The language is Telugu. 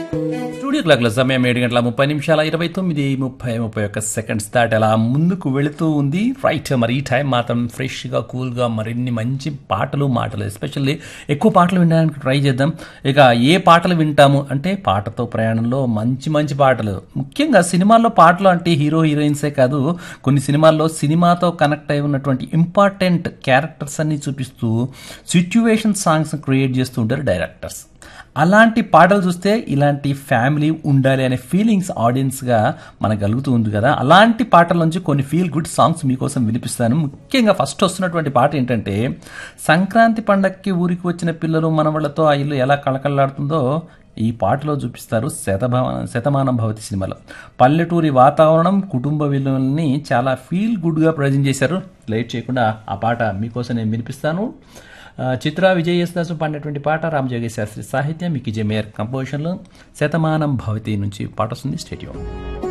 స్టూడియో క్లాక్ల సమయం ఏడు గంటల ముప్పై నిమిషాల ఇరవై తొమ్మిది ముప్పై ముప్పై ఒక్క సెకండ్స్ దాటి అలా ముందుకు వెళుతూ ఉంది రైట్ మరి ఈ టైం మాత్రం ఫ్రెష్గా కూల్గా మరిన్ని మంచి పాటలు మాటలు ఎస్పెషల్లీ ఎక్కువ పాటలు వినడానికి ట్రై చేద్దాం ఇక ఏ పాటలు వింటాము అంటే పాటతో ప్రయాణంలో మంచి మంచి పాటలు ముఖ్యంగా సినిమాల్లో పాటలు అంటే హీరో హీరోయిన్సే కాదు కొన్ని సినిమాల్లో సినిమాతో కనెక్ట్ అయి ఉన్నటువంటి ఇంపార్టెంట్ క్యారెక్టర్స్ అన్ని చూపిస్తూ సిచ్యువేషన్ సాంగ్స్ క్రియేట్ చేస్తూ ఉంటారు డైరెక్టర్స్ అలాంటి పాటలు చూస్తే ఇలాంటి ఫ్యామిలీ ఉండాలి అనే ఫీలింగ్స్ ఆడియన్స్గా మనకు కలుగుతూ ఉంది కదా అలాంటి పాటల నుంచి కొన్ని ఫీల్ గుడ్ సాంగ్స్ మీకోసం వినిపిస్తాను ముఖ్యంగా ఫస్ట్ వస్తున్నటువంటి పాట ఏంటంటే సంక్రాంతి పండక్కి ఊరికి వచ్చిన పిల్లలు మనవళ్లతో ఆ ఇల్లు ఎలా కళకళలాడుతుందో ఈ పాటలో చూపిస్తారు శతభవ శతమానం భవతి సినిమాలో పల్లెటూరి వాతావరణం కుటుంబ విలువల్ని చాలా ఫీల్ గుడ్గా ప్రజెంట్ చేశారు లేట్ చేయకుండా ఆ పాట మీకోసం నేను వినిపిస్తాను ఆ, చిత్ర విజయ్ యేసుదాసు పాడినటువంటి పాట రామజోగి శాస్త్రి సాహిత్యం మికి జమేర్ కంపోజిషన్లో శతమానం భవతి నుంచి పాట వస్తుంది స్టేడియం